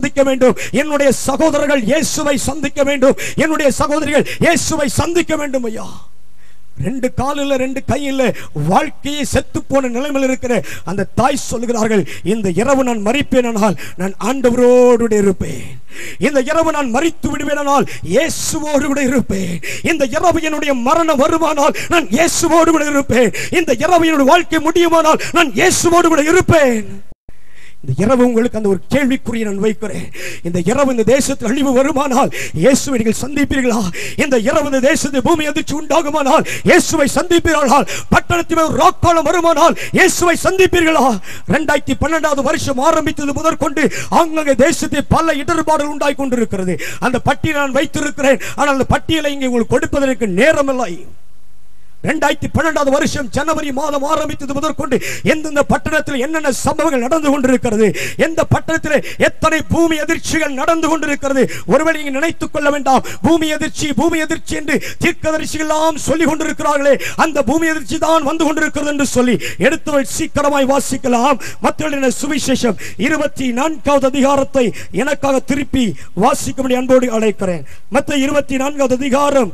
சந்திக்க வேண்டும் என்னுடைய சகோதரர்கள் இயேசுவை சந்திக்க வேண்டும் என்னுடைய சகோதரிகள் இயேசுவை சந்திக்க வேண்டும் ஐயா ரெண்டு காலில் ரெண்டு கையில் வாழ்க்கையை செத்து போன நிலைமையில் இருக்கிற அந்த தாய் சொல்கிறார்கள் இந்த இரவு நான் மறிப்பேனால் நான் ஆண்டவரோடு கூட இருப்பேன் இந்த இரவு நான் மறித்து விடுவேனால் இயேசுவோடு கூட இருப்பேன் இந்த இரவு என்னுடைய மரணம் வருமானால் நான் இயேசுவோடு கூட இருப்பேன் இந்த இரவு என்னுடைய வாழ்க்கை முடியுமானால் நான் இயேசுவோடு கூட இருப்பேன் இந்த இரவு உங்களுக்கு அந்த ஒரு கேள்விக்குறியை நான் வைக்கிறேன் இந்த இரவு இந்த தேசத்தில் அழிவு வருமானால் இயேசுவை நீங்கள் சந்திப்பீர்களா இந்த இரவு இந்த தேசத்தில் பூமி அதிர்ச்சி உண்டாகுமானால் இயேசுவை சந்திப்பீர்களா பட்டணத்தில் ஒரு ராக்காலம் வருமானால் இயேசுவை சந்திப்பீர்களா ரெண்டாயிரத்தி பன்னெண்டாவது வருஷம் ஆரம்பித்தது முதற்கொண்டு ஆங்காங்கே தேசத்தில் பல இடர்பாடுகள் உண்டாகி கொண்டிருக்கிறது அந்த பட்டியலை நான் வைத்திருக்கிறேன் ஆனால் அந்த பட்டியலை இங்கே உங்களுக்கு கொடுப்பதற்கு நேரமில்லை ரெண்டாயிரத்தி பன்னெண்டாவது வருஷம் ஜனவரி மாதம் ஆரம்பித்தது முதற்கொண்டு எந்தெந்த பட்டணத்தில் என்னென்ன சம்பவங்கள் நடந்து கொண்டிருக்கிறது எந்த பட்டணத்தில் எத்தனை பூமி அதிர்ச்சிகள் நடந்து கொண்டிருக்கிறது ஒருவேளை நீங்க நினைத்துக் கொள்ள வேண்டாம் பூமி அதிர்ச்சி பூமி அதிர்ச்சி என்று தீர்க்கதரிசிகள் எல்லாம் சொல்லிக் கொண்டிருக்கிறார்களே அந்த பூமி அதிர்ச்சி தான் வந்து கொண்டிருக்கிறது என்று சொல்லி எடுத்து சீக்கிரமாய் வாசிக்கலாம் மத்திய சுவிசேஷம் இருபத்தி நான்காவது அதிகாரத்தை எனக்காக திருப்பி வாசிக்கும்படி அன்போடு அழைக்கிறேன் மத்த இருபத்தி நான்காவது அதிகாரம்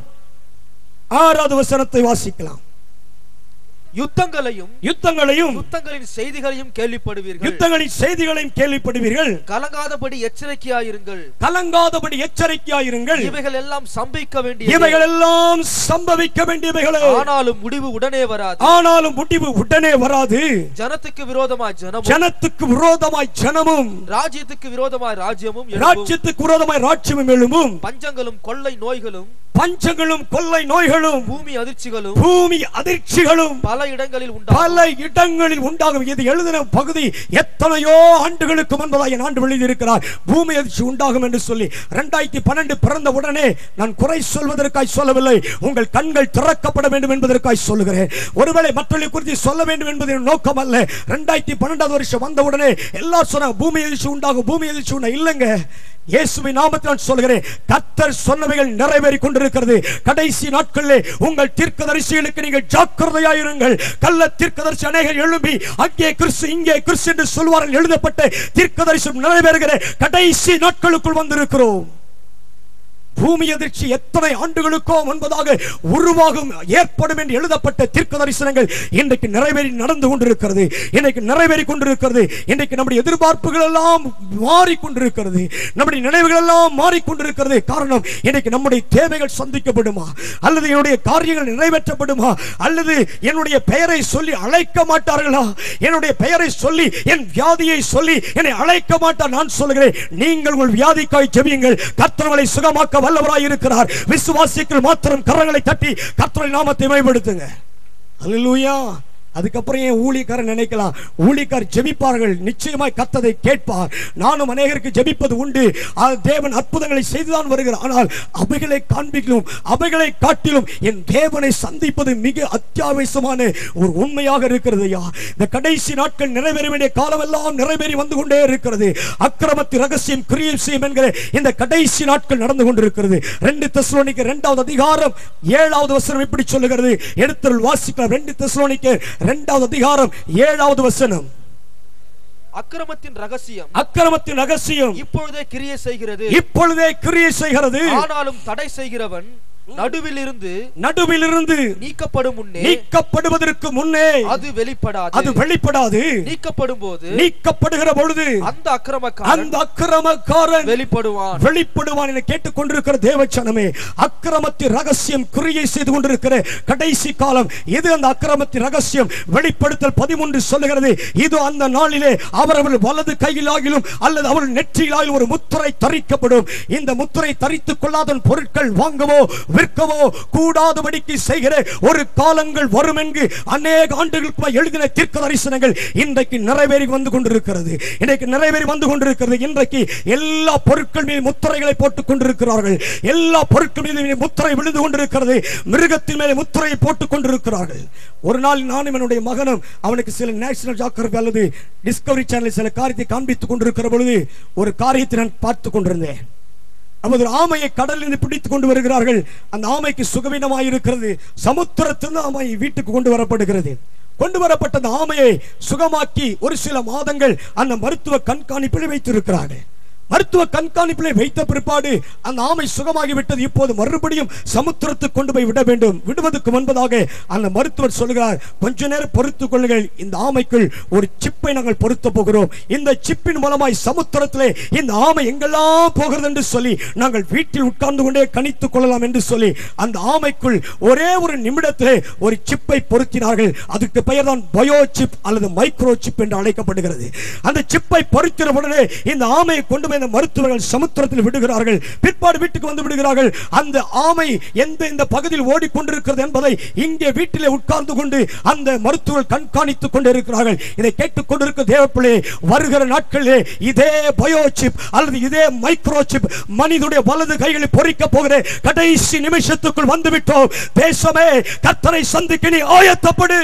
ஆறாவது வசனத்தை வாசிக்கலாம் யுத்தங்களையும் யுத்தங்களையும் யுத்தங்களின் செய்திகளையும் கேள்விப்படுவீர்கள் யுத்தங்களின் செய்திகளையும் கேள்விப்படுவீர்கள் கலங்காதபடி எச்சரிக்கையாயிருங்கள் கலங்காதபடி எச்சரிக்கையாயிருங்கள் இவைகள் எல்லாம் சம்பவிக்க வேண்டிய இவைகள் எல்லாம் சம்பவிக்க வேண்டியவைகளே ஆனாலும் முடிவு உடனே வராது ஆனாலும் முடிவு உடனே வராது ஜனத்துக்கு விரோதமாய் ஜனமும் ஜனத்துக்கு விரோதமாய் ஜனமும் ராஜ்யத்துக்கு விரோதமாய் ராஜ்யமும் எழும்பும். ராஜ்யத்துக்கு விரோதமாய் ராட்சியமும் எழும்பும் பஞ்சங்களும் கொள்ளை நோய்களும் பஞ்சங்களும் கொள்ளை நோய்களும் பூமி அதிர்ச்சிகளும் பூமி அதிர்ச்சிகளும் பல இடங்களில் உண்டாகும் பல இடங்களில் உண்டாகும் இது எழுதின பகுதி எத்தனையோ ஆண்டுகளுக்கு முன்பதாக என் ஆண்டு எழுதியிருக்கிறார் பூமி அதிர்ச்சி உண்டாகும் என்று சொல்லி ரெண்டாயிரத்தி பன்னெண்டு பிறந்த உடனே நான் குறை சொல்வதற்காய் சொல்லவில்லை உங்கள் கண்கள் திறக்கப்பட வேண்டும் என்பதற்காய் சொல்லுகிறேன் ஒருவேளை மற்றவர்களை குறித்து சொல்ல வேண்டும் என்பது என் நோக்கம் அல்ல ரெண்டாயிரத்தி பன்னெண்டாவது வருஷம் வந்த உடனே எல்லாரும் சொன்னாங்க பூமி அதிர்ச்சி உண்டாகும் பூமி அதிர்ச்சி உண்டா இல்லைங்க இயேசுவின் நாமத்தில் நான் சொல்கிறேன் கர்த்தர் சொன்னவைகள் நிறைவேறி கொண்டிருக்கிறது கடைசி நாட்களிலே உங்கள் தீர்க்கதரிசிகளுக்கு நீங்கள் ஜாக்கிரதையாயிருங்கள் கள்ள தீர்க்கதரிசி அநேகர் எழும்பி அங்கே கிறிஸ்து இங்கே கிறிஸ்து என்று சொல்வார்கள் எழுதப்பட்ட தீர்க்கதரிசி நிறைவேறுகிற கடைசி நாட்களுக்குள் வந்திருக்கிறோம் பூமி அதிர்ச்சி எத்தனை ஆண்டுகளுக்கோ முன்பதாக உருவாகும் ஏற்படும் என்று எழுதப்பட்ட தீர்க்க தரிசனங்கள் இன்றைக்கு நிறைவேறி நடந்து கொண்டிருக்கிறது இன்றைக்கு நிறைவேறி கொண்டிருக்கிறது இன்றைக்கு நம்முடைய எதிர்பார்ப்புகள் எல்லாம் மாறிக்கொண்டிருக்கிறது நம்முடைய நினைவுகள் எல்லாம் மாறிக்கொண்டிருக்கிறது காரணம் இன்றைக்கு நம்முடைய தேவைகள் சந்திக்கப்படுமா அல்லது என்னுடைய காரியங்கள் நிறைவேற்றப்படுமா அல்லது என்னுடைய பெயரை சொல்லி அழைக்க மாட்டார்களா என்னுடைய பெயரை சொல்லி என் வியாதியை சொல்லி என்னை அழைக்க மாட்டார் நான் சொல்கிறேன் நீங்கள் உங்கள் வியாதிக்காய் ஜெபியுங்கள் கர்த்தர்களை சுகமாக்க வல்லவராய் இருக்கிறார் விசுவாசிகள் மாத்திரம் கரங்களை தட்டி கர்த்தரை நாமத்தை மேம்படுத்துங்க அல்லேலூயா அதுக்கப்புறம் ஏன் ஊழியக்காரன் நினைக்கலாம் ஊழியக்கார் ஜெபிப்பார்கள் நிச்சயமாய் கத்ததை கேட்பார் நானும் அநேகருக்கு ஜெபிப்பது உண்டு ஆ, தேவன் அற்புதங்களை செய்துதான் வருகிறார் ஆனால் அவைகளை காண்பிக்கலும் அவைகளை காட்டிலும் என் தேவனை சந்திப்பது மிக அத்தியாவசியமான ஒரு உண்மையாக இருக்கிறது ஐயா இந்த கடைசி நாட்கள் நிறைவேற வேண்டிய காலம் எல்லாம் நிறைவேறி வந்து கொண்டே இருக்கிறது அக்கிரமத்தின் ரகசியம் கிரியம் செய்யும் என்கிற இந்த கடைசி நாட்கள் நடந்து கொண்டிருக்கிறது ரெண்டு தெசலோனிக்க இரண்டாவது அதிகாரம் ஏழாவது வசனம் இப்படி சொல்லுகிறது எடுத்தல் வாசிக்கலாம் ரெண்டு தெசலோனிக்க இரண்டாவது அதிகாரம் ஏழாவது வசனம் அக்கிரமத்தின் ரகசியம் அக்கிரமத்தின் ரகசியம் இப்பொழுதே கிரியை செய்கிறது இப்பொழுதே கிரியை செய்கிறது ஆனாலும் தடை செய்கிறவன் நடுவில் இருந்து நடுவிலிருந்து நீக்கப்படும் முன்னே நீக்கப்படுவதற்கு முன்னே அது வெளிப்படாது அது வெளிப்படாது நீக்கப்படும் போது நீக்கப்படுகிற பொழுது அந்த அக்கிரமக்காரன் அந்த அக்கிரமக்காரன் வெளிப்படுவான் வெளிப்படுவான் என கேட்டுக்கொண்டிருக்கிற தேவச்சனமே அக்கிரமத்தின் ரகசியம் குறியை செய்து கொண்டிருக்கிற கடைசி காலம் இது அந்த அக்கிரமத்தின் ரகசியம் வெளிப்படுத்தல் பதிமூன்று சொல்லுகிறது இது அந்த நாளிலே அவரவர் வலது கையிலாகிலும் அல்லது அவர்கள் நெற்றியிலாகிலும் ஒரு முத்திரை தரிக்கப்படும் இந்த முத்திரை தரித்துக் கொள்ளாத பொருட்கள் வாங்கவோ விற்கவோ கூடாதபடிக்கு செய்கிற ஒரு காலங்கள் வரும் என்று அநேக ஆண்டுகளுக்கு முன்பாக எழுதின தீர்க்க தரிசனங்கள் இன்றைக்கு நிறைவேறி வந்து கொண்டிருக்கிறது இன்றைக்கு நிறைவேறி வந்து கொண்டிருக்கிறது இன்றைக்கு எல்லா பொருட்கள் மீது முத்திரைகளை போட்டுக் கொண்டிருக்கிறார்கள் எல்லா பொருட்கள் மீது முத்திரை விழுந்து கொண்டிருக்கிறது மிருகத்தின் மேலே முத்திரையை போட்டுக் கொண்டிருக்கிறார்கள் ஒரு நாள் நானும் என்னுடைய மகனும் அவனுக்கு சில நேஷனல் ஜாக்கிரபி அல்லது டிஸ்கவரி சேனலில் சில காரியத்தை காண்பித்துக் கொண்டிருக்கிற பொழுது ஒரு காரியத்தை நான் பார்த்துக் கொண்டிருந்தேன் நமது ஆமையை கடலில் பிடித்துக் கொண்டு வருகிறார்கள் அந்த ஆமைக்கு சுகவீனமாய் இருக்கிறது சமுத்திரத்திலிருந்து ஆமை வீட்டுக்கு கொண்டு வரப்படுகிறது கொண்டு வரப்பட்ட அந்த ஆமையை சுகமாக்கி ஒரு சில மாதங்கள் அந்த மருத்துவ கண்காணிப்பில் வைத்திருக்கிறார்கள் மருத்துவ கண்காணிப்பிலே வைத்த பிற்பாடு அந்த ஆமை சுகமாகி விட்டது இப்போது மறுபடியும் சமுத்திரத்துக்கு கொண்டு போய் விட வேண்டும் விடுவதற்கு முன்பதாக அந்த மருத்துவர் சொல்கிறார் கொஞ்ச நேரம் பொறுத்துக் கொள்ளுங்கள் இந்த ஆமைக்குள் ஒரு சிப்பை நாங்கள் பொருத்த போகிறோம் இந்த சிப்பின் மூலமாய் சமுத்திரத்திலே இந்த ஆமை எங்கெல்லாம் போகிறது என்று சொல்லி நாங்கள் வீட்டில் உட்கார்ந்து கொண்டே கணித்துக் கொள்ளலாம் என்று சொல்லி அந்த ஆமைக்குள் ஒரே ஒரு நிமிடத்திலே ஒரு சிப்பை பொருத்தினார்கள் அதுக்கு பெயர் தான் பயோ சிப் அல்லது மைக்ரோ சிப் என்று அழைக்கப்படுகிறது அந்த சிப்பை பொருத்தின உடனே இந்த ஆமையை கொண்டு போய் இந்த மருத்துவர்கள் சமுத்திரத்தில் விடுகிறார்கள் பிற்பாடு வீட்டுக்கு வந்து விடுகிறார்கள் அந்த ஆமை எந்த இந்த பகுதியில் ஓடிக்கொண்டிருக்கிறது என்பதை இங்கே வீட்டிலே உட்கார்ந்து கொண்டு அந்த மருத்துவர்கள் கண்காணித்துக் கொண்டிருக்கிறார்கள் இதை கேட்டுக் கொண்டிருக்க தேவப்பிள்ளை வருகிற நாட்களிலே இதே பயோ சிப் அல்லது இதே மைக்ரோ சிப் மனிதனுடைய வலது கைகளில் பொறிக்க போகிற கடைசி நிமிஷத்துக்குள் வந்துவிட்டோம் தேசமே கர்த்தரை சந்திக்க நீ ஆயத்தப்படு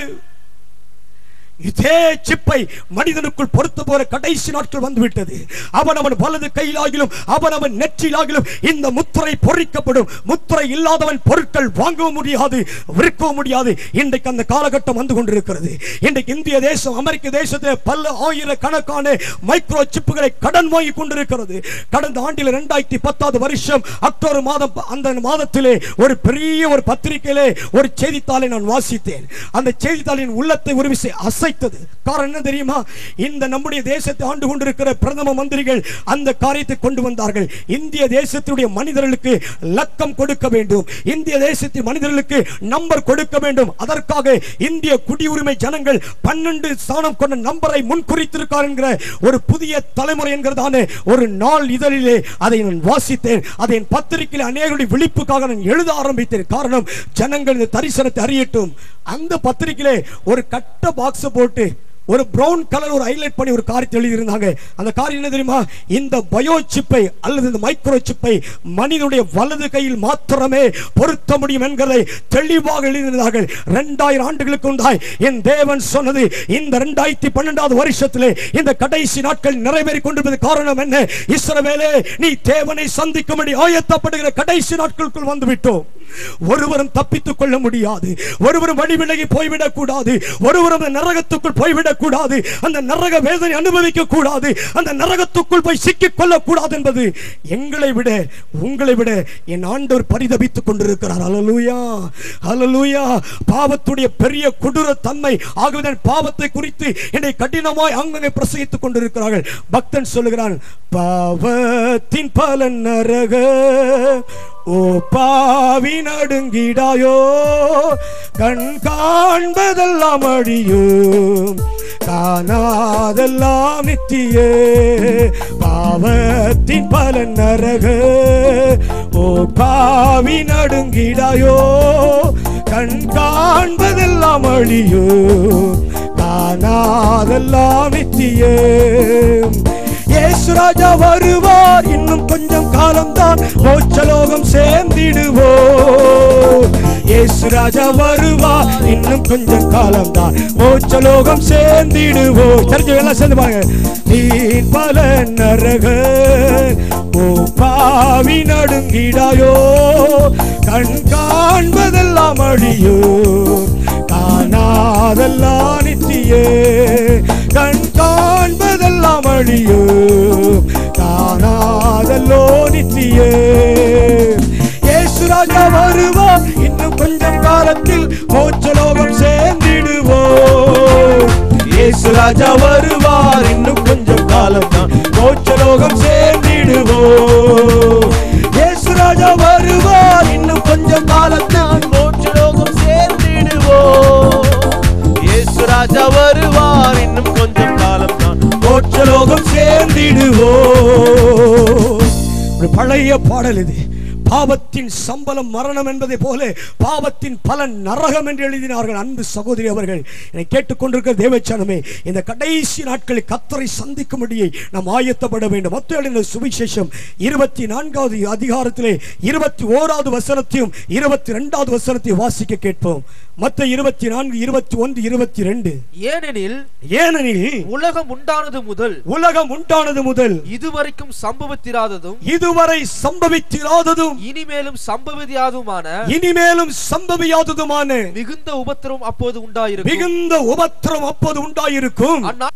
இதே சிப்பை மனிதனுக்குள் பொறுத்து போற கடைசி நாட்கள் வந்துவிட்டது அவன் அவன் வலது கையிலாகிலும் அவன் அவன் நெற்றியிலாகிலும் இந்த முத்திரை பொறிக்கப்படும் முத்திரை இல்லாதவன் பொருட்கள் வாங்கவும் முடியாது விற்கவும் முடியாது இன்றைக்கு அந்த காலகட்டம் வந்து கொண்டிருக்கிறது இன்றைக்கு இந்திய தேசம் அமெரிக்க தேசத்தில் பல ஆயிரக்கணக்கான மைக்ரோ சிப்புகளை கடன் வாங்கி கொண்டிருக்கிறது கடந்த ஆண்டில் இரண்டாயிரத்தி பத்தாவது வருஷம் அக்டோபர் மாதம் அந்த மாதத்திலே ஒரு பெரிய ஒரு பத்திரிகையிலே ஒரு செய்தித்தாளை நான் வாசித்தேன் அந்த செய்தித்தாளின் உள்ளத்தை ஒரு விசை அசைத்தது காரணம் என்ன தெரியுமா இந்த நம்முடைய தேசத்தை ஆண்டு கொண்டிருக்கிற பிரதம மந்திரிகள் அந்த காரியத்தை கொண்டு வந்தார்கள் இந்திய தேசத்துடைய மனிதர்களுக்கு லக்கம் கொடுக்க வேண்டும் இந்திய தேசத்தின் மனிதர்களுக்கு நம்பர் கொடுக்க வேண்டும் அதற்காக இந்திய குடியுரிமை ஜனங்கள் பன்னெண்டு ஸ்தானம் கொண்ட நம்பரை முன்குறித்திருக்கார் என்கிற ஒரு புதிய தலைமுறை என்கிறதான ஒரு நாள் இதழிலே அதை நான் வாசித்தேன் அதை என் பத்திரிகையில் அநேகருடைய விழிப்புக்காக நான் எழுத ஆரம்பித்தேன் காரணம் ஜனங்கள் இந்த தரிசனத்தை அறியட்டும் அந்த பத்திரிகையிலே ஒரு கட்ட பாக்ஸ் போட்டு ஒரு பிரவுன் கலர் ஒரு ஹைலைட் பண்ணி ஒரு காரியத்தை எழுதியிருந்தாங்க அந்த காரியம் என்ன தெரியுமா இந்த பயோ சிப்பை அல்லது இந்த மைக்ரோ சிப்பை மனிதனுடைய வலது கையில் மாத்திரமே பொருத்த முடியும் என்கிறதை தெளிவாக எழுதியிருந்தார்கள் இரண்டாயிரம் ஆண்டுகளுக்கு முந்தாய் என் தேவன் சொன்னது இந்த இரண்டாயிரத்தி பன்னெண்டாவது வருஷத்திலே இந்த கடைசி நாட்கள் நிறைவேறி கொண்டிருப்பது காரணம் என்ன இஸ்ரவேலே நீ தேவனை சந்திக்கும்படி ஆயத்தப்படுகிற கடைசி நாட்களுக்குள் வந்து விட்டோம் ஒருவரும் தப்பித்துக் கொள்ள முடியாது ஒருவரும் வழிவிலகி போய்விடக் கூடாது ஒருவரும் அந்த நரகத்துக்குள் போய்விடக் கூடாது அந்த நரக வேதனை அனுபவிக்க கூடாது அந்த நரகத்துக்குள் போய் சிக்கிக் கொள்ளக் கூடாது என்பது எங்களை விட உங்களை விட என் ஆண்டவர் பரிதபித்துக் கொண்டிருக்கிறார் அலலூயா அலலூயா பாவத்துடைய பெரிய கொடூர தன்மை ஆகவே பாவத்தை குறித்து என்னை கடினமாய் அங்கங்கே பிரசங்கித்துக் கொண்டிருக்கிறார்கள் பக்தன் சொல்லுகிறான் பாவத்தின் பலன் நரக ஓ பாவி நடுங்கிடாயோ கண் காண்பதெல்லாம் அழியும் காணாதெல்லாம் நித்திய பாவத்தின் பலன் நரக ஓ பாவி நடுங்கிடாயோ கண் காண்பதெல்லாம் அழியும் காணாதெல்லாம் நித்திய இயேசு ராஜா வருவார் இன்னும் கொஞ்சம் காலம்தான் மோட்சலோகம் சேர்ந்திடுவோம் இயேசு ராஜா வருவார் இன்னும் கொஞ்சம் காலம்தான் மோட்சலோகம் சேர்ந்திடுவோம் தெரிஞ்சவங்க எல்லாம் சேர்ந்து பாருங்க நீ பல நரக ஓ பாவி நடுங்கிடாயோ கண் காண்பதெல்லாம் அழியோ காணாதெல்லாம் நித்தியே கண் காண்பதெல்லாம் அழியோ காணாதல்லோ நித்தியே இயேசு ராஜா வருவா இன்னும் கொஞ்சம் காலத்தில் மோட்சலோகம் சேர்ந்திடுவோம் இயேசு ராஜா வருவார் இன்னும் கொஞ்சம் காலம் தான் மோட்சலோகம் சேர்ந்திடுவோம் இயேசு ராஜா வருவார் இன்னும் கொஞ்சம் காலத்தான் மோட்சலோகம் சேர்ந்திடுவோம் இயேசு ராஜா வருவார் இன்னும் கொஞ்சம் காலம் தான் மோட்சலோகம் சேர்ந்திடுவோம் ஒரு பழைய பாடல் இது பாவத்தின் சம்பளம் மரணம் என்பதை போல பாவத்தின் பலன் நரகம் என்று எழுதினார்கள் அன்பு சகோதரி அவர்கள் என்னை கேட்டுக்கொண்டிருக்கிற தேவச்சானமே இந்த கடைசி நாட்களில் கத்தரை சந்திக்கும்படியை நாம் ஆயத்தப்பட வேண்டும் மத்திய சுவிசேஷம் இருபத்தி நான்காவது அதிகாரத்திலே இருபத்தி ஓராவது வசனத்தையும் இருபத்தி ரெண்டாவது வசனத்தையும் வாசிக்க கேட்போம் மத்த இருபத்தி நான்கு இருபத்தி ஒன்று இருபத்தி ரெண்டு ஏனெனில் ஏனெனில் உலகம் உண்டானது முதல் உலகம் உண்டானது முதல் இதுவரைக்கும் சம்பவித்திராததும் இதுவரை சம்பவித்திராததும் இனிமேலும் சம்பவியாதுமான இனிமேலும் சம்பவியாததுமான மிகுந்த உபத்திரம் அப்போது உண்டாயிருக்கும் மிகுந்த உபத்திரம் அப்போது உண்டாயிருக்கும் அந்நா-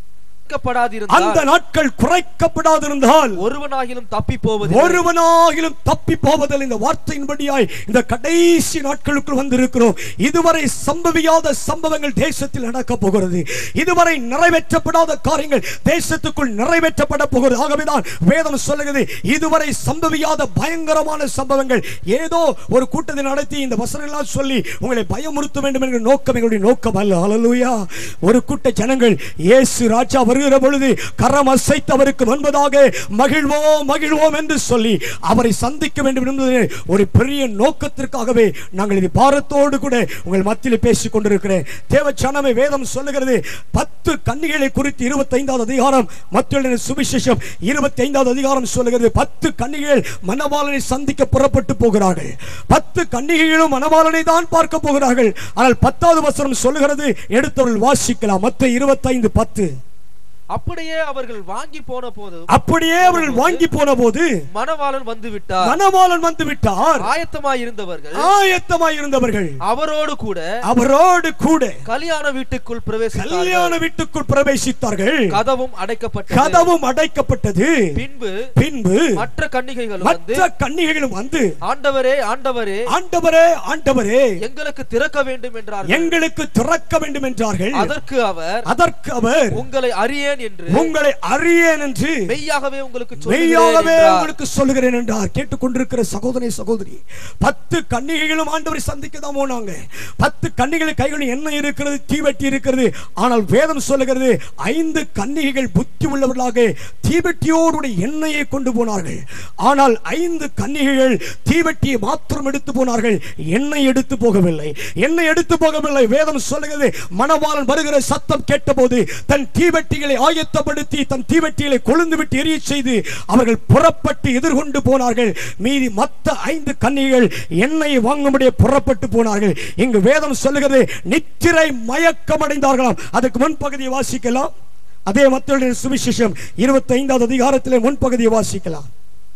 குறைக்கப்படாதிருந்தால் அந்த நாட்கள் குறைக்கப்படாதிருந்தால் ஒருவனாகிலும் தப்பி போவது ஒருவனாகிலும் தப்பி போவதில் இந்த வார்த்தையின்படியாய் இந்த கடைசி நாட்களுக்குள் வந்திருக்கிறோம் இதுவரை சம்பவியாத சம்பவங்கள் தேசத்தில் நடக்க போகிறது இதுவரை நிறைவேற்றப்படாத காரியங்கள் தேசத்துக்குள் நிறைவேற்றப்பட போகிறது ஆகவேதான் வேதம் சொல்லுகிறது இதுவரை சம்பவியாத பயங்கரமான சம்பவங்கள் ஏதோ ஒரு கூட்டத்தை நடத்தி இந்த வசனங்களால் சொல்லி உங்களை பயமுறுத்த வேண்டும் என்கிற நோக்கம் எங்களுடைய நோக்கம் அல்ல ஹalleluya ஒரு கூட்ட ஜனங்கள் இயேசு ராஜா வருகிற பொழுது கரம் அசைத்து அவருக்கு முன்பதாக மகிழ்வோம் மகிழ்வோம் என்று சொல்லி அவரை சந்திக்க வேண்டும் என்பது ஒரு பெரிய நோக்கத்திற்காகவே நாங்கள் இது பாரத்தோடு கூட உங்கள் மத்தியில் பேசிக் கொண்டிருக்கிறேன் தேவ ஜனமே வேதம் சொல்லுகிறது பத்து கன்னிகளை குறித்து இருபத்தைந்தாவது அதிகாரம் மத்திய சுவிசேஷம் இருபத்தி ஐந்தாவது அதிகாரம் சொல்லுகிறது பத்து கன்னிகைகள் மணவாளனை சந்திக்க புறப்பட்டு போகிறார்கள் பத்து கன்னிகைகளும் மணவாளனை தான் பார்க்க போகிறார்கள் ஆனால் பத்தாவது வசனம் சொல்லுகிறது எடுத்தவர்கள் வாசிக்கலாம் மத்த இருபத்தைந்து பத்து அப்படியே அவர்கள் வாங்கி போன போது அப்படியே அவர்கள் வாங்கி போன போது மணவாளன் வந்து விட்டார் மணவாளன் வந்து விட்டார் ஆயத்தமாய் இருந்தவர்கள் ஆயத்தமாய் இருந்தவர்கள் அவரோடு கூட அவரோடு கூட கல்யாண வீட்டுக்குள் பிரவேசித்தார்கள் கல்யாண வீட்டுக்குள் பிரவேசித்தார்கள் கதவும் அடைக்கப்பட்டது கதவும் அடைக்கப்பட்டது பின்பு பின்பு மற்ற கன்னிகைகள் வந்து மற்ற கன்னிகைகளும் வந்து ஆண்டவரே ஆண்டவரே ஆண்டவரே ஆண்டவரே எங்களுக்கு திறக்க வேண்டும் என்றார்கள் எங்களுக்கு திறக்க வேண்டும் என்றார்கள் அதற்கு அவர் அதற்கு அவர் உங்களை அறியேன் என்று உங்களை அறியேன் என்று மெய்யாகவே உங்களுக்கு மெய்யாகவே சொல்லுகிறேன் என்றார். உங்களுக்கு சொல்லுகிறேன் என்றார் கேட்டுக்கொண்டிருக்கிற சகோதரி சகோதரி பத்து கன்னிகைகளும் ஆண்டவரை சந்திக்க தான் போனாங்க பத்து கன்னிகள் கைகளில் என்ன இருக்கிறது தீவெட்டி இருக்கிறது ஆனால் வேதம் சொல்லுகிறது ஐந்து கன்னிகைகள் புத்தி உள்ளவர்களாக தீவெட்டியோடு எண்ணெயை கொண்டு போனார்கள் ஆனால் ஐந்து கன்னிகைகள் தீவெட்டியை மாத்திரம் எடுத்து போனார்கள் எண்ணெய் எடுத்து போகவில்லை எண்ணெய் எடுத்து போகவில்லை வேதம் சொல்லுகிறது மணவாளன் வருகிற சத்தம் கேட்டபோது தன் தீவெட்டிகளை ஆயத்தப்படுத்தி தன் தீவெட்டிகளை கொழுந்து விட்டு எரிய செய்து அவர்கள் புறப்பட்டு எதிர்கொண்டு போனார்கள் மீதி மத்த ஐந்து கன்னிகள் எண்ணெயை வாங்கும்படியே புறப்பட்டு போனார்கள் இங்கு வேதம் சொல்லுகிறது நித்திரை மயக்கமடைந்தார்களாம் அதுக்கு முன்பகுதியை வாசிக்கலாம் அதே மத்திய சுவிசேஷம் இருபத்தி ஐந்தாவது அதிகாரத்திலே முன்பகுதியை வாசிக்கலாம்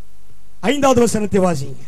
ஐந்தாவது வசனத்தை வாசிங்க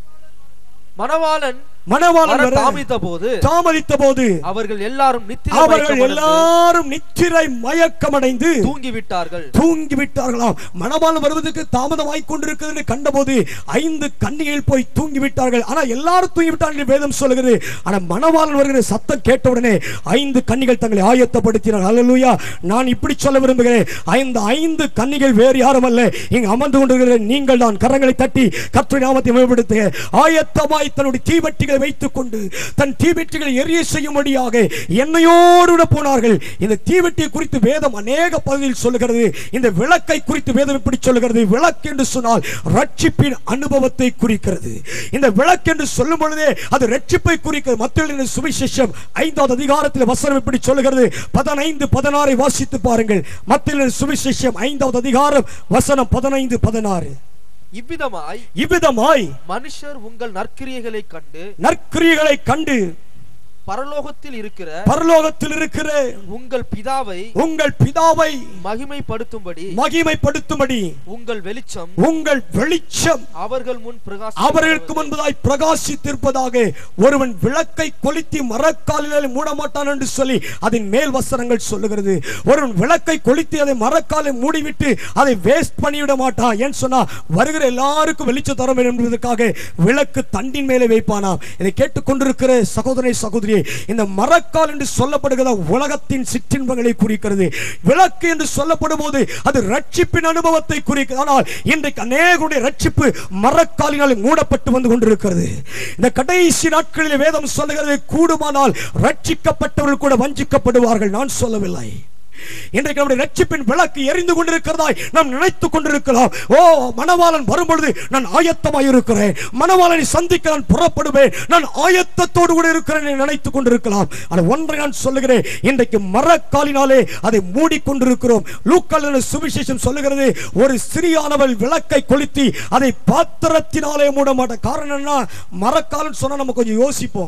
மணவாளன் மணவாளன் வர வர தாமதித்த போது தாமதித்த போது அவர்கள் எல்லாரும் நித்திரை அவர்கள் மயக்கமடைந்து எல்லாரும் நித்திரை மயக்கமடைந்து தூங்கி விட்டார்கள் தூங்கி விட்டார்களாம் மணவாளன் வருவதற்கு தாமதமாய் கொண்டிருக்கிறது கண்டபோது ஐந்து கன்னிகள் போய் தூங்கி விட்டார்கள் ஆனா எல்லாரும் தூங்கி விட்டார்கள் என்று வேதம் சொல்லுகிறது ஆனா மணவாளன் வருகிற சத்தம் கேட்டவுடனே ஐந்து கன்னிகள் தங்களை ஆயத்தப்படுத்தினார் அல்லேலூயா நான் இப்படி சொல்ல விரும்புகிறேன் ஐந்து ஐந்து கன்னிகள் வேறு யாரும் அல்ல இங்கு அமர்ந்து கொண்டிருக்கிற நீங்கள் தான் கரங்களை தட்டி கர்த்தருடைய நாமத்தை மேம்படுத்துக ஆயத்தமாய் தன்னுடைய தீவெட்டிகளை வைத்துக் கொண்டு தன் தீவெட்டிகளை எரிய செய்யும்படியாக எண்ணெயோடு கூட போனார்கள் இந்த தீவெட்டியை குறித்து வேதம் அநேக பகுதியில் சொல்லுகிறது இந்த விளக்கை குறித்து வேதம் இப்படி சொல்லுகிறது விளக்கு என்று சொன்னால் ரட்சிப்பின் அனுபவத்தை குறிக்கிறது இந்த விளக்கு என்று சொல்லும் பொழுதே அது ரட்சிப்பை குறிக்கிறது மத்திய சுவிசேஷம் ஐந்தாவது அதிகாரத்தில் வசனம் இப்படி சொல்லுகிறது பதினைந்து பதினாறை வாசித்து பாருங்கள் மத்திய சுவிசேஷம் ஐந்தாவது அதிகாரம் வசனம் பதினைந்து பதினாறு இவ்விதமாய் இவ்விதமாய் மனுஷர் உங்கள் நற்கிரியைகளை கண்டு நற்கிரியைகளை கண்டு பரலோகத்தில் இருக்கிற பரலோகத்தில் இருக்கிற உங்கள் பிதாவை உங்கள் பிதாவை மகிமைப்படுத்தும்படி மகிமைப்படுத்தும்படி உங்கள் வெளிச்சம் உங்கள் வெளிச்சம் அவர்கள் முன் பிரகாச அவர்களுக்கு முன்பதாய் பிரகாசித்திருப்பதாக ஒருவன் விளக்கை கொளுத்தி மரக்காலில் மூடமாட்டான் என்று சொல்லி அதன் மேல் வசனங்கள் சொல்லுகிறது ஒருவன் விளக்கை கொளுத்தி அதை மரக்காலை மூடிவிட்டு அதை வேஸ்ட் பண்ணிவிட மாட்டான் ஏன்னு சொன்னா வருகிற எல்லாருக்கும் வெளிச்சம் தர வேண்டும் என்பதற்காக விளக்கு தண்டின் மேலே வைப்பானாம் இதை கேட்டுக்கொண்டிருக்கிற சகோதரி சகோதரி இந்த மரக்கால் என்று சொல்லப்படுகிற உலகத்தின் சிற்றின்பங்களை குறிக்கிறது விளக்கு என்று சொல்லப்படும் போது அது ரட்சிப்பின் அனுபவத்தை குறிக்கிறது ஆனால் இன்றைக்கு அநேகருடைய ரட்சிப்பு மரக்காலினால் மூடப்பட்டு வந்து கொண்டிருக்கிறது இந்த கடைசி நாட்களில் வேதம் சொல்லுகிறது கூடுமானால் ரட்சிக்கப்பட்டவர்கள் கூட வஞ்சிக்கப்படுவார்கள் நான் சொல்லவில்லை இன்றைக்கு நம்முடைய ரட்சிப்பின் விளக்கு எரிந்து கொண்டிருக்கிறதாய் நாம் நினைத்துக் கொண்டிருக்கலாம் ஓ மணவாளன் வரும்பொழுது நான் ஆயத்தமாய் இருக்கிறேன் மணவாளனை சந்திக்க நான் புறப்படுவேன் நான் ஆயத்தத்தோடு கூட இருக்கிறேன் என்று நினைத்துக் கொண்டிருக்கலாம் ஆனால் ஒன்றை நான் சொல்லுகிறேன் இன்றைக்கு மரக்காலினாலே அதை மூடிக்கொண்டிருக்கிறோம் லூக்கால் சுவிசேஷம் சொல்லுகிறது ஒரு சிறியானவள் விளக்கை கொளுத்தி அதை பாத்திரத்தினாலே மூட மாட்ட காரணம் என்ன மரக்காலன்னு சொன்னா நம்ம கொஞ்சம் யோசிப்போம்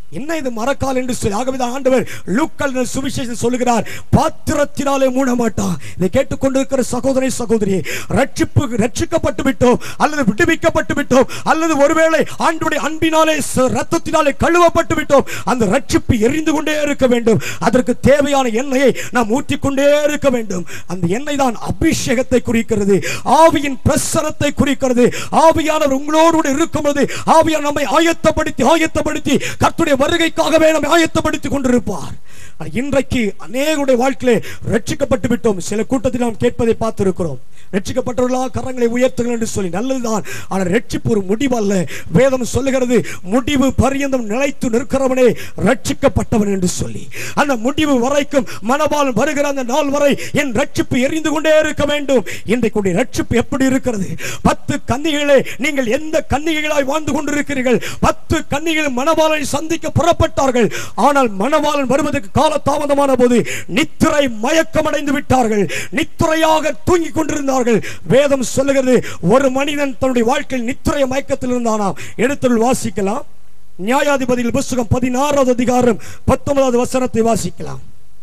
என்ன இது மரக்கால் என்று சொல்லி ஆகவேதான் ஆண்டவர் லூக்கல் சுவிசேஷம் சொல்லுகிறார் பாத்திரத்தினாலே மூட மாட்டான் இதை கேட்டுக்கொண்டிருக்கிற சகோதரி சகோதரி ரட்சிப்பு ரட்சிக்கப்பட்டு விட்டோம் அல்லது விடுவிக்கப்பட்டு விட்டோம் அல்லது ஒருவேளை ஆண்டுடைய அன்பினாலே ச- ரத்தத்தினாலே கழுவப்பட்டு விட்டோம் அந்த ரட்சிப்பு எரிந்து கொண்டே இருக்க வேண்டும் அதற்கு தேவையான எண்ணெயை நாம் ஊற்றிக்கொண்டே இருக்க வேண்டும் அந்த எண்ணெய் தான் அபிஷேகத்தை குறிக்கிறது ஆவியின் பிரசனத்தை குறிக்கிறது ஆவியானவர் உங்களோடு கூட இருக்கும்போது ஆவியார் நம்மை ஆயத்தப்படுத்தி ஆயத்தப்படுத்தி கர்த்தருடைய வருகைக்காகவே நம்மை ஆயத்தப்படுத்தி கொண்டிருப்பார் ஆனால் இன்றைக்கு அநேகருடைய வாழ்க்கையிலே ரட்சிக்கப்பட்டு விட்டோம் சில கூட்டத்தில் நாம் கேட்பதை பார்த்திருக்கிறோம் ரட்சிக்கப்பட்டவர்களா கரங்களை உயர்த்துங்கள் என்று சொல்லி நல்லதுதான் ஆனால் ரட்சிப்பு ஒரு முடிவல்ல வேதம் சொல்லுகிறது முடிவு பரியந்தம் நிலைத்து நிற்கிறவனே ரட்சிக்கப்பட்டவன் என்று சொல்லி அந்த முடிவு வரைக்கும் மனபால் வருகிற அந்த நாள் வரை என் ரட்சிப்பு எரிந்து கொண்டே இருக்க வேண்டும் இன்றைக்கு உடைய ரட்சிப்பு எப்படி இருக்கிறது பத்து கன்னிகளே நீங்கள் எந்த கன்னிகைகளாய் வாழ்ந்து கொண்டிருக்கிறீர்கள் பத்து கன்னிகள் மணவாளனை சந்திக்க புறப்பட்டார்கள் ஆனால் மணவாளன் வருவதற்கு கால தாமதமான போது நித்திரை மயக்கம் அடைந்து விட்டார்கள் நித்திரையாக தூங்கிக் கொண்டிருந்தார்கள் வேதம் சொல்லுகிறது ஒரு மனிதன் தன்னுடைய வாழ்க்கையில் நித்திரை மயக்கத்தில் இருந்தானாம் எடுத்துள் வாசிக்கலாம் நியாயாதிபதிகள் புஸ்தகம் பதினாறாவது அதிகாரம் பத்தொன்பதாவது வசனத்தை வாசிக்கலாம்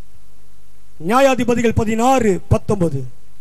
நியாயாதிபதிகள் பதினாறு பத்தொன்பது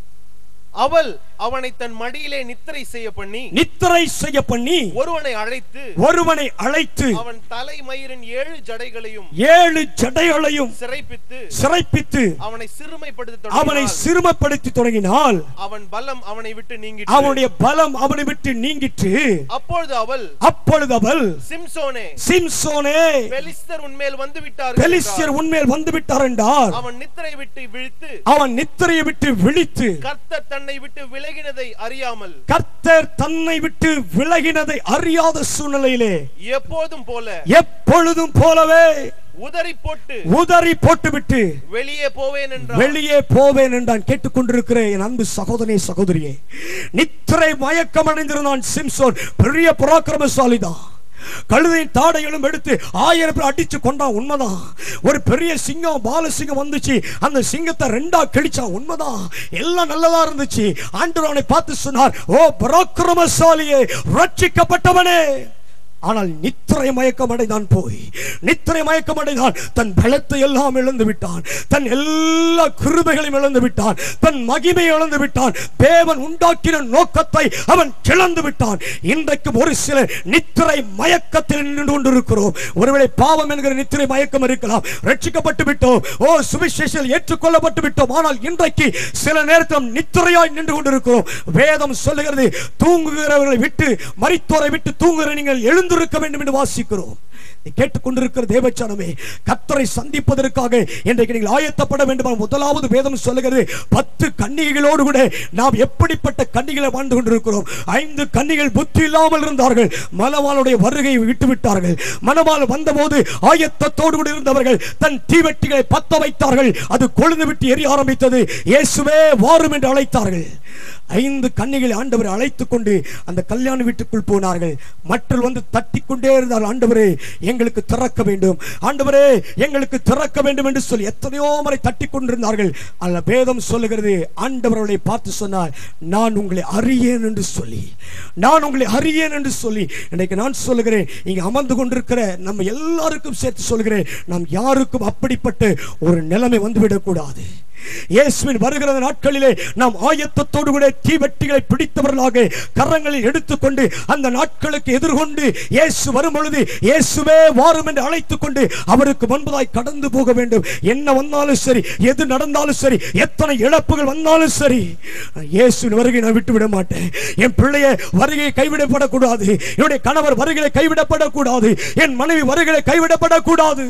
அவள் அவனை தன் மடியிலே நித்திரை செய்ய பண்ணி நித்திரை செய்ய பண்ணி ஒருவனை அழைத்து ஒருவனை அழைத்து அவன் தலை மயிரின் ஏழு ஜடைகளையும் ஏழு ஜடைகளையும் சிறைப்பித்து சிறைப்பித்து அவனை சிறுமைப்படுத்த அவனை தொடங்கினாள். சிறுமப்படுத்தி தொடங்கினால் அவன் பலம் அவனை விட்டு நீங்கி அவனுடைய பலம் அவனை விட்டு நீங்கிற்று அப்பொழுது அவள் அப்பொழுது அவள் சிம்சோனே சிம்சோனே பெலிஸ்தர் உன்மேல் வந்து விட்டார்கள் பெலிஸ்தியர் என்றார். உன்மேல் வந்து விட்டார் என்றார் அவன் நித்திரை விட்டு விழித்து அவன் நித்திரையை விட்டு விழித்து கர்த்தர் தன்னை விட்டு விலகினதை அறியாமல் கர்த்தர் தன்னை விட்டு விலகினதை அறியாத சூழ்நிலையிலே எப்போதும் போல எப்பொழுதும் போலவே உதறி போட்டு உதறி போட்டுவிட்டு வெளியே போவேன் என்றார் வெளியே போவேன் என்றான் கேட்டுக்கொண்டிருக்கிற என் அன்பு சகோதரனே சகோதரியே நித்திரை மயக்கம் அடைந்திருந்தான் சிம்சோன் பெரிய பராக்கிரமசாலிதான் கழுதையின் தாடைகளும் எடுத்து ஆயிரம் பேர் அடிச்சு கொண்டான் உண்மைதான் ஒரு பெரிய சிங்கம் பாலசிங்கம் வந்துச்சு அந்த சிங்கத்தை ரெண்டா கிழிச்சான் உண்மைதான் எல்லாம் நல்லதா இருந்துச்சு ஆண்டவர் அவனை பார்த்து சொன்னார் ஓ பராக்கிரமசாலியே ரட்சிக்கப்பட்டவனே ஆனால் நித்திரை மயக்கம் அடைந்தான் போய் நித்திரை மயக்கம் அடைந்தான் தன் பலத்தை எல்லாம் இழந்து விட்டான் தன் எல்லா கிருபைகளையும் இழந்து விட்டான் தன் மகிமையை இழந்து விட்டான் தேவன் உண்டாக்கின நோக்கத்தை அவன் இழந்து விட்டான் இன்றைக்கும் ஒரு சில நித்திரை மயக்கத்தில் நின்று கொண்டிருக்கிறோம் ஒருவேளை பாவம் என்கிற நித்திரை மயக்கம் இருக்கலாம் ரட்சிக்கப்பட்டு விட்டோம் ஓ சுவிசேஷத்தில் ஏற்றுக்கொள்ளப்பட்டு விட்டோம் ஆனால் இன்றைக்கு சில நேரத்தில் நித்திரையாய் நின்று கொண்டிருக்கிறோம் வேதம் சொல்லுகிறது தூங்குகிறவர்களை விட்டு மரித்தோரை விட்டு தூங்குகிற நீங்கள் எழுந்திருக்க வேண்டும் என்று வாசிக்கிறோம் இதை கேட்டுக்கொண்டிருக்கிற தேவச்சானமே கத்தரை சந்திப்பதற்காக இன்றைக்கு நீங்கள் ஆயத்தப்பட வேண்டும் முதலாவது வேதம் சொல்லுகிறது பத்து கன்னிகைகளோடு கூட நாம் எப்படிப்பட்ட கன்னிகளை வாழ்ந்து கொண்டிருக்கிறோம் ஐந்து கன்னிகள் புத்தி இல்லாமல் இருந்தார்கள் மணவாளுடைய வருகையை விட்டு விட்டார்கள் மணவாள் வந்தபோது ஆயத்தத்தோடு கூட இருந்தவர்கள் தன் தீவெட்டிகளை பத்த வைத்தார்கள் அது கொழுந்து விட்டு எரிய ஆரம்பித்தது இயேசுவே வாரும் என்று அழைத்தார்கள் ஐந்து கன்னிகளை ஆண்டவர் அழைத்துக் கொண்டு அந்த கல்யாண வீட்டுக்குள் போனார்கள் மற்றல் வந்து தட்டி கொண்டே இருந்தார் ஆண்டவரே எங்களுக்கு திறக்க வேண்டும் ஆண்டவரே எங்களுக்கு திறக்க வேண்டும் என்று சொல்லி எத்தனையோ முறை தட்டி கொண்டிருந்தார்கள் அல்ல வேதம் சொல்லுகிறது ஆண்டவர் அவர்களை பார்த்து சொன்னார் நான் உங்களை அறியேன் என்று சொல்லி நான் உங்களை அறியேன் என்று சொல்லி இன்னைக்கு நான் சொல்லுகிறேன் இங்க அமர்ந்து கொண்டிருக்கிற நம்ம எல்லாருக்கும் சேர்த்து சொல்லுகிறேன் நாம் யாருக்கும் அப்படிப்பட்ட ஒரு நிலைமை வந்துவிடக் கூடாது இயேசுவின் வருகிற நாட்களிலே நாம் ஆயத்தத்தோடு கூட தீவெட்டிகளை பிடித்தவர்களாக கரங்களில் எடுத்துக்கொண்டு அந்த நாட்களுக்கு எதிர்கொண்டு இயேசு வரும் பொழுது இயேசுவே வாரும் என்று அழைத்துக் கொண்டு அவருக்கு முன்பதாய் கடந்து போக வேண்டும் என்ன வந்தாலும் சரி எது நடந்தாலும் சரி எத்தனை இழப்புகள் வந்தாலும் சரி இயேசுவின் வருகை நான் விட்டு விட மாட்டேன் என் பிள்ளைய வருகையை கைவிடப்படக்கூடாது என்னுடைய கணவர் வருகையை கைவிடப்படக்கூடாது என் மனைவி வருகையை கைவிடப்படக்கூடாது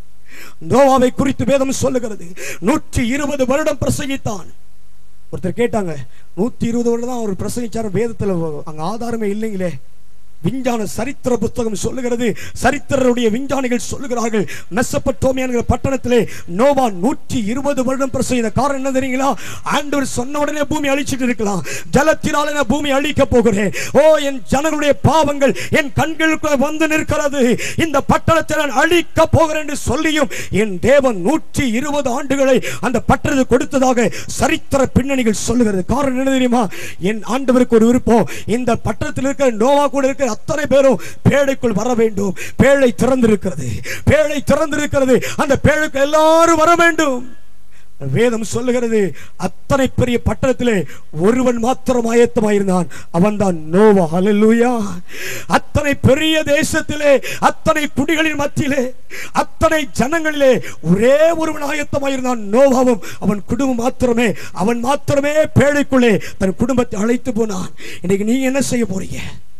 நோவாவை குறித்து வேதம் சொல்லுகிறது நூற்றி இருபது வருடம் பிரசங்கித்தான் ஒருத்தர் கேட்டாங்க நூத்தி இருபது வருடம் தான் அவர் பிரசங்கிச்சார் வேதத்துல அங்க ஆதாரமே இல்லைங்களே விஞ்ஞான சரித்திர புத்தகம் சொல்லுகிறது சரித்திரருடைய விஞ்ஞானிகள் சொல்லுகிறார்கள் மெசப்பட்டோமியா என்கிற பட்டணத்திலே நோவா நூற்றி இருபது வருடம் பிரசங்கித்த காரணம் என்ன தெரியுங்களா ஆண்டவர் சொன்ன உடனே பூமி அழிச்சிட்டு இருக்கலாம் ஜலத்தினால நான் பூமி அழிக்க போகிறேன் ஓ என் ஜனங்களுடைய பாவங்கள் என் கண்களுக்கு வந்து நிற்கிறது இந்த பட்டணத்தை நான் அழிக்க போகிறேன் என்று சொல்லியும் என் தேவன் நூற்றி இருபது ஆண்டுகளை அந்த பட்டணத்துக்கு கொடுத்ததாக சரித்திர பின்னணிகள் சொல்லுகிறது காரணம் என்ன தெரியுமா என் ஆண்டவருக்கு ஒரு விருப்பம் இந்த பட்டணத்தில் இருக்கிற நோவா கூட இருக்கிற அத்தனை பேரும் பேழைக்குள் வர வேண்டும் பேழை திறந்திருக்கிறது பேழை திறந்திருக்கிறது அந்த பேழைக்கு எல்லாரும் வர வேண்டும் வேதம் சொல்லுகிறது அத்தனை பெரிய பட்டணத்திலே ஒருவன் மாத்திரம் ஆயத்தமாயிருந்தான் அவன்தான் நோவா ஹalleluya அத்தனை பெரிய தேசத்திலே அத்தனை குடிகளின் மத்தியிலே அத்தனை ஜனங்களிலே ஒரே ஒருவன் ஆயத்தமாயிருந்தான் நோவாவும் அவன் குடும்பம் மாத்திரமே அவன் மாத்திரமே பேழைக்குள்ளே தன் குடும்பத்தை அழைத்து போனான் இன்னைக்கு நீங்க என்ன செய்ய போறீங்க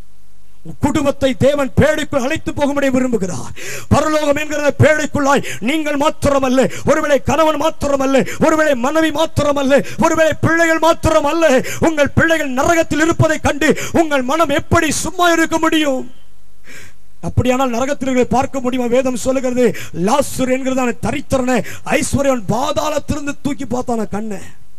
உன் குடும்பத்தை தேவன் பேழைக்குள் அழைத்து போகும்படி விரும்புகிறார் பரலோகம் என்கிற பேழைக்குள்ளாய் நீங்கள் மாத்திரமல்ல ஒருவேளை கணவன் மாத்திரமல்ல ஒருவேளை மனைவி மாத்திரமல்ல ஒருவேளை பிள்ளைகள் மாத்திரமல்ல உங்கள் பிள்ளைகள் நரகத்தில் இருப்பதை கண்டு உங்கள் மனம் எப்படி சும்மா இருக்க முடியும் அப்படியானால் நரகத்தில் இருக்கிறதை பார்க்க முடியுமா வேதம் சொல்லுகிறது லாசுர் என்கிறதான தரித்திரனை ஐஸ்வர்யன் பாதாளத்திலிருந்து தூக்கி பார்த்தான கண்ணை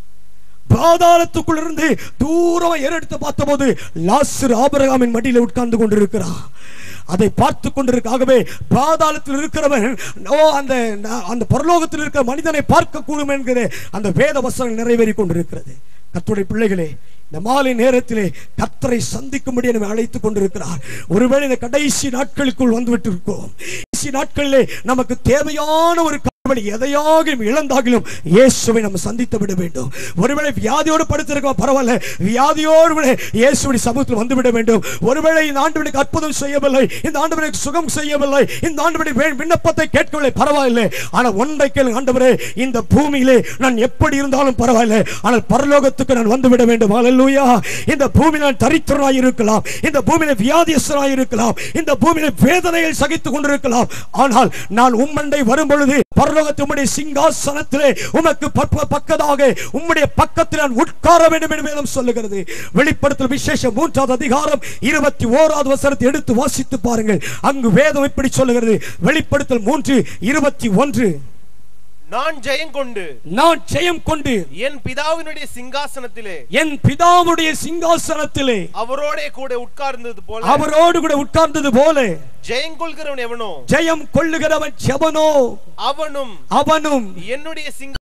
பாதாளத்துக்குள் இருந்து தூரமா ஏறெடுத்து பார்த்தபோது லாசர் ஆபரகாமின் மடியில உட்கார்ந்து கொண்டிருக்கிறான் அதை பார்த்து கொண்டிருக்காகவே பாதாளத்தில் இருக்கிறவன் ஓ அந்த அந்த பரலோகத்தில் இருக்கிற மனிதனை பார்க்க கூடும் என்கிற அந்த வேத வசனம் நிறைவேறி கொண்டிருக்கிறது கர்த்தருடைய பிள்ளைகளே இந்த மாலை நேரத்திலே கர்த்தரை சந்திக்கும்படி நம்மை அழைத்துக் கொண்டிருக்கிறார் ஒருவேளை இந்த கடைசி நாட்களுக்குள் வந்து விட்டிருக்கோம் கடைசி நாட்களிலே நமக்கு தேவையான ஒரு காவலி எதையாகிலும் இழந்தாகிலும் இயேசுவை நம்ம சந்தித்து விட வேண்டும் ஒருவேளை வியாதியோடு படுத்திருக்கலாம் பரவாயில்ல வியாதியோடு கூட இயேசுடைய சமூகத்தில் வந்து விட வேண்டும் ஒருவேளை இந்த ஆண்டு அற்புதம் செய்யவில்லை இந்த ஆண்டு சுகம் செய்யவில்லை இந்த ஆண்டு விண்ணப்பத்தை கேட்கவில்லை பரவாயில்லை ஆனால் ஒன்றை கேளு ஆண்டவரே இந்த பூமியிலே நான் எப்படி இருந்தாலும் பரவாயில்லை ஆனால் பரலோகத்துக்கு நான் வந்து விட வேண்டும் அல்லேலூயா இந்த பூமியில் நான் தரித்திரனாய் இருக்கலாம் இந்த பூமியில வியாதியஸ்தனாய் இருக்கலாம் இந்த பூமியில வேதனைகள் சகித்துக் கொண்டிருக்கலாம் ஆனால் நான் உம்மண்டை வரும் பொழுது பரலோகத்து உம்முடைய சிங்காசனத்திலே உமக்கு பக்க- பக்கதாக உம்முடைய பக்கத்தில் நான் உட்கார வேண்டும் என்று வேதம் சொல்லுகிறது வெளிப்படுத்தல் விசேஷம் மூன்றாவது அதிகாரம் இருபத்தி ஓராவது வசனத்தை எடுத்து வாசித்து பாருங்கள் அங்கு வேதம் இப்படி சொல்லுகிறது வெளிப்படுத்தல் மூன்று இருபத்தி ஒன்று நான் ஜெயங்கொண்டு நான் ஜெயம் கொண்டு என் பிதாவினுடைய சிங்காசனத்திலே என் பிதாவுடைய சிங்காசனத்திலே அவரோடே கூட உட்கார்ந்தது போல அவரோடு கூட உட்கார்ந்தது போல ஜெயங்கொள்கிறவன் எவனோ ஜெயம் கொள்ளுகிறவன் ஜெவனோ அவனும் அவனும் என்னுடைய சிங்க